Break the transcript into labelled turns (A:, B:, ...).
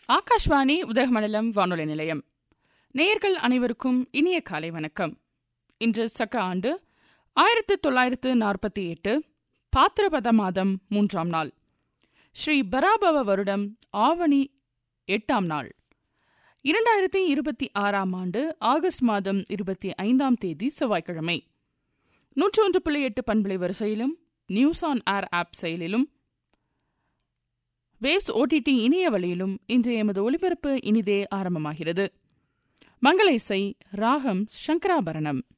A: ஆகாஷ்வாணி உதகமண்டலம் வானொலி நிலையம் நேயர்கள் அனைவருக்கும் இனிய காலை வணக்கம் இன்று சக்க ஆண்டு ஆயிரத்து தொள்ளாயிரத்து நாற்பத்தி எட்டு பாத்திரபத மாதம் மூன்றாம் நாள் ஸ்ரீ பராபவ வருடம் ஆவணி எட்டாம் நாள் இரண்டாயிரத்தி இருபத்தி ஆறாம் ஆண்டு ஆகஸ்ட் மாதம் இருபத்தி ஐந்தாம் தேதி செவ்வாய்க்கிழமை நூற்றி ஒன்று புள்ளி எட்டு பண்பலை வரிசையிலும் நியூஸ் ஆன் ஏர் ஆப் செயலிலும் வேவ்ஸ் ஓடிடி இணைய வழியிலும் இன்று எமது ஒலிபரப்பு இனிதே ஆரம்பமாகிறது மங்கள இசை ராகம் சங்கராபரணம்